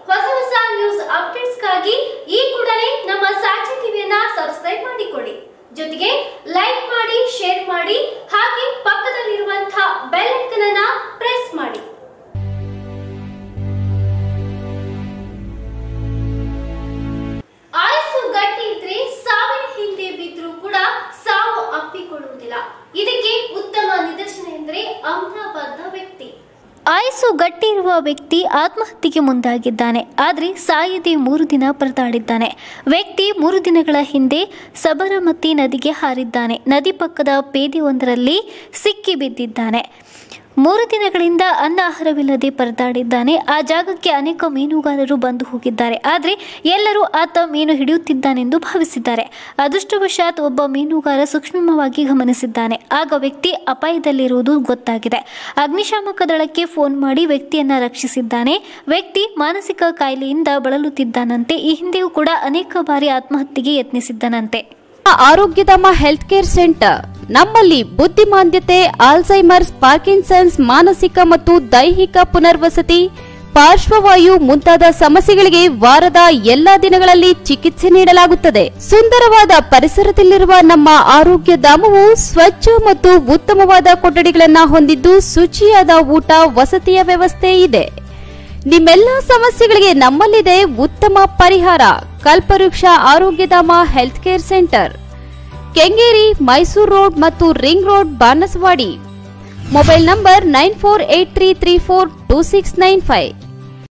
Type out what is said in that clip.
ಹೊಸ ಹೊಸ ನ್ಯೂಸ್ ಅಪ್ಡೇಟ್ಸ್ಗಾಗಿ ಈ ಕೂಡಲೇ ನಮ್ಮ ಸಾಕ್ಷಿ ಟಿವಿಯನ್ನ ಸಬ್ಸ್ಕ್ರೈಬ್ ಮಾಡಿಕೊಳ್ಳಿ ಜೊತೆಗೆ ಲೈಕ್ ಮಾಡಿ ಶೇರ್ ಮಾಡಿ ಹಾಗೆ ಪಕ್ಕದಲ್ಲಿರುವಂತಹ ಬೆಲ್ ಐಕನ್ ಅನ್ನ ಪ್ರೆಸ್ ಮಾಡಿ ಆಯಸ್ಸು ಗಟ್ಟಿ ಇದ್ರೆ ಸಾವಿನ ಹಿಂದೆ ಬಿದ್ರೂ ಕೂಡ ಸಾವು ಅಪ್ಪಿಕೊಳ್ಳುವುದಿಲ್ಲ ಇದಕ್ಕೆ ಉತ್ತಮ ನಿದರ್ಶನ ಎಂದರೆ ಅಮ್ರಾಬಾದ್ನ ವ್ಯಕ್ತಿ ಆಯಸ್ಸು ಗಟ್ಟಿ ಇರುವ ವ್ಯಕ್ತಿ ಆತ್ಮಹತ್ಯೆಗೆ ಮುಂದಾಗಿದ್ದಾನೆ ಆದರೆ ಸಾಯದೆ ಮೂರು ದಿನ ಪರದಾಡಿದ್ದಾನೆ ವ್ಯಕ್ತಿ ಮೂರು ದಿನಗಳ ಹಿಂದೆ ಸಬರಮತಿ ನದಿಗೆ ಹಾರಿದ್ದಾನೆ ನದಿ ಪಕ್ಕದ ಪೇದೆಯೊಂದರಲ್ಲಿ ಸಿಕ್ಕಿ ಬಿದ್ದಿದ್ದಾನೆ ಮೂರು ದಿನಗಳಿಂದ ಅನ್ನ ಆಹಾರವಿಲ್ಲದೆ ಪರದಾಡಿದ್ದಾನೆ ಆ ಜಾಗಕ್ಕೆ ಅನೇಕ ಮೀನುಗಾರರು ಬಂದು ಹೋಗಿದ್ದಾರೆ ಆದರೆ ಎಲ್ಲರೂ ಆತ ಮೀನು ಹಿಡಿಯುತ್ತಿದ್ದಾನೆಂದು ಭಾವಿಸಿದ್ದಾರೆ ಅದೃಷ್ಟವಶಾತ್ ಒಬ್ಬ ಮೀನುಗಾರ ಸೂಕ್ಷ್ಮವಾಗಿ ಗಮನಿಸಿದ್ದಾನೆ ಆಗ ವ್ಯಕ್ತಿ ಅಪಾಯದಲ್ಲಿರುವುದು ಗೊತ್ತಾಗಿದೆ ಅಗ್ನಿಶಾಮಕ ದಳಕ್ಕೆ ಫೋನ್ ಮಾಡಿ ವ್ಯಕ್ತಿಯನ್ನ ರಕ್ಷಿಸಿದ್ದಾನೆ ವ್ಯಕ್ತಿ ಮಾನಸಿಕ ಕಾಯಿಲೆಯಿಂದ ಬಳಲುತ್ತಿದ್ದಾನಂತೆ ಈ ಹಿಂದೆಯೂ ಕೂಡ ಅನೇಕ ಬಾರಿ ಆತ್ಮಹತ್ಯೆಗೆ ಯತ್ನಿಸಿದ್ದನಂತೆ ಆರೋಗ್ಯಧಾಮ ಹೆಲ್ತ್ ಕೇರ್ ಸೆಂಟರ್ ನಮ್ಮಲ್ಲಿ ಬುದ್ಧಿಮಾಂದ್ಯತೆ ಆಲ್ಝೈಮರ್ಸ್ ಪಾರ್ಕಿನ್ಸನ್ಸ್ ಮಾನಸಿಕ ಮತ್ತು ದೈಹಿಕ ಪುನರ್ವಸತಿ ಪಾರ್ಶ್ವವಾಯು ಮುಂತಾದ ಸಮಸ್ಯೆಗಳಿಗೆ ವಾರದ ಎಲ್ಲಾ ದಿನಗಳಲ್ಲಿ ಚಿಕಿತ್ಸೆ ನೀಡಲಾಗುತ್ತದೆ ಸುಂದರವಾದ ಪರಿಸರದಲ್ಲಿರುವ ನಮ್ಮ ಆರೋಗ್ಯ ಧಾಮವು ಸ್ವಚ್ಛ ಮತ್ತು ಉತ್ತಮವಾದ ಕೊಠಡಿಗಳನ್ನ ಹೊಂದಿದ್ದು ಶುಚಿಯಾದ ಊಟ ವಸತಿಯ ವ್ಯವಸ್ಥೆ ಇದೆ ನಿಮ್ಮೆಲ್ಲ ಸಮಸ್ಯೆಗಳಿಗೆ ನಮ್ಮಲ್ಲಿದೆ ಉತ್ತಮ ಪರಿಹಾರ Kalpavriksha Arogyadhama health care centre Kengeri Mysore road ಮತ್ತು ring road Banaswadi mobile number nine four eight three three four two six nine five